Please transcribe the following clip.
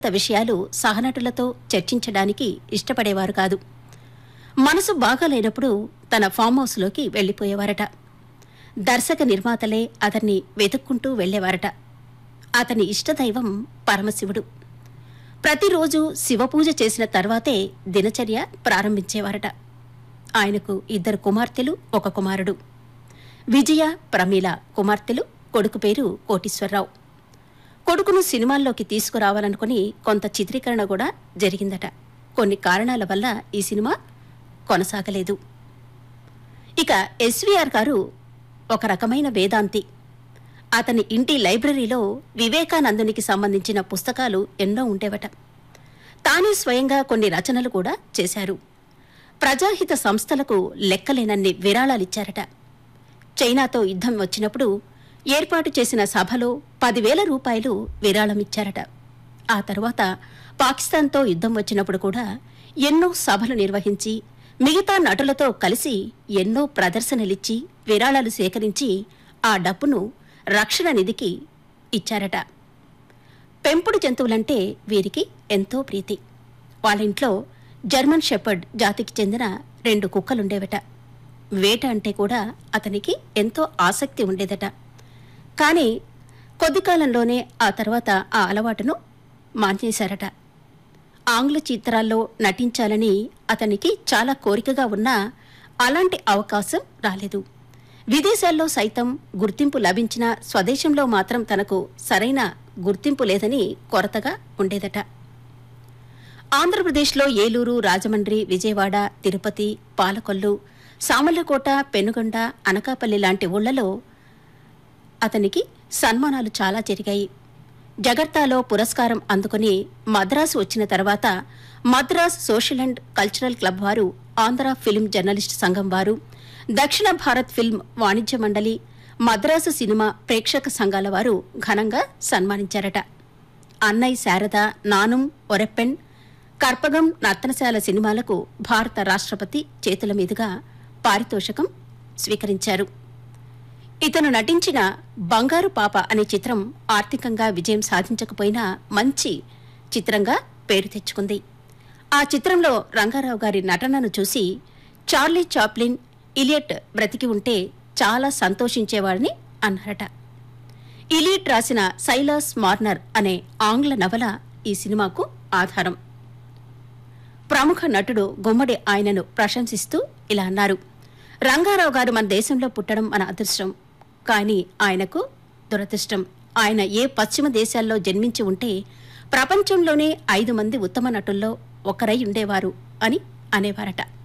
విషయాలు సహనటులతో చర్చించడానికి ఇష్టపడేవారు కాదు మనసు బాగాలేనప్పుడు తన ఫామ్ హౌస్లోకి వెళ్లిపోయేవారట దర్శక నిర్మాతలే అతన్ని వెతుక్కుంటూ వెళ్లేవారట అతని ఇష్టదైవం పరమశివుడు ప్రతిరోజు శివపూజ చేసిన తర్వాతే దినచర్య ప్రారంభించేవారట ఆయనకు ఇద్దరు కుమార్తెలు ఒక కుమారుడు విజయ ప్రమీల కుమార్తెలు కొడుకు పేరు కోటీశ్వరరావు కొడుకును సినిమాల్లోకి తీసుకురావాలనుకుని కొంత చిత్రీకరణ కూడా జరిగిందట కొన్ని కారణాల వల్ల ఈ సినిమా కొనసాగలేదు ఇక ఎస్వీఆర్ గారు ఒక రకమైన వేదాంతి అతని ఇంటి లైబ్రరీలో వివేకానందునికి సంబంధించిన పుస్తకాలు ఎన్నో ఉండేవట తానే స్వయంగా కొన్ని రచనలు కూడా చేశారు ప్రజాహిత సంస్థలకు లెక్కలేనన్ని విరాళాలిచ్చారట చైనాతో యుద్ధం వచ్చినప్పుడు ఏర్పాటు చేసిన సభలో పదివేల రూపాయలు విరాళమిచ్చారట ఆ తర్వాత పాకిస్తాన్తో యుద్ధం వచ్చినప్పుడు కూడా ఎన్నో సభలు నిర్వహించి మిగతా నటులతో కలిసి ఎన్నో ప్రదర్శనలిచ్చి విరాళాలు సేకరించి ఆ డబ్బును రక్షణ నిధికి ఇచ్చారట పెంపుడు జంతువులంటే వీరికి ఎంతో ప్రీతి వాళ్ళ ఇంట్లో జర్మన్ షెపర్డ్ జాతికి చెందిన రెండు కుక్కలుండేవట వేట అంటే కూడా అతనికి ఎంతో ఆసక్తి ఉండేదట కానీ కొద్ది కాలంలోనే ఆ తర్వాత ఆ అలవాటును మానేశారట ఆంగ్ల చిత్రాల్లో నటించాలని అతనికి చాలా కోరికగా ఉన్నా అలాంటి అవకాశం రాలేదు విదేశాల్లో సైతం గుర్తింపు లభించిన స్వదేశంలో మాత్రం తనకు సరైన గుర్తింపు లేదని కొరతగా ఉండేదట ఆంధ్రప్రదేశ్లో ఏలూరు రాజమండ్రి విజయవాడ తిరుపతి పాలకొల్లు సామర్లకోట పెనుగొండ అనకాపల్లి లాంటి ఊళ్ళలో అతనికి సన్మానాలు చాలా జరిగాయి జగర్తాలో పురస్కారం అందుకుని మద్రాసు వచ్చిన తర్వాత Madras social and cultural club వారు ఆంధ్ర ఫిల్మ్ జర్నలిస్ట్ సంఘం వారు దక్షిణ భారత్ ఫిల్మ్ వాణిజ్య మండలి మద్రాసు సినిమా ప్రేక్షక సంఘాల వారు ఘనంగా సన్మానించారట అన్నయ్ శారద నానుం ఒరెప్పెన్ కర్పగం నర్తనశాల సినిమాలకు భారత రాష్ట్రపతి చేతుల మీదుగా పారితోషికం స్వీకరించారు ఇతను నటించిన బంగారు పాప అనే చిత్రం ఆర్థికంగా విజయం సాధించకపోయినా మంచి చిత్రంగా పేరు తెచ్చుకుంది ఆ చిత్రంలో రంగారావు గారి నటనను చూసి చార్లీ చాప్లిన్ ఇలియట్ బ్రతికి ఉంటే చాలా సంతోషించేవాడిని అన్నారట ఇలియట్ రాసిన సైలాస్ మార్నర్ అనే ఆంగ్ల నవల ఈ సినిమాకు ఆధారం ప్రముఖ నటుడు గుమ్మడి ఆయనను ప్రశంసిస్తూ ఇలా అన్నారు రంగారావు గారు మన దేశంలో పుట్టడం మన అదృష్టం కానీ ఆయనకు దురదృష్టం ఆయన ఏ పశ్చిమ దేశాల్లో జన్మించి ఉంటే ప్రపంచంలోనే ఐదు మంది ఉత్తమ నటుల్లో ఒకరై ఉండేవారు అని అనేవారట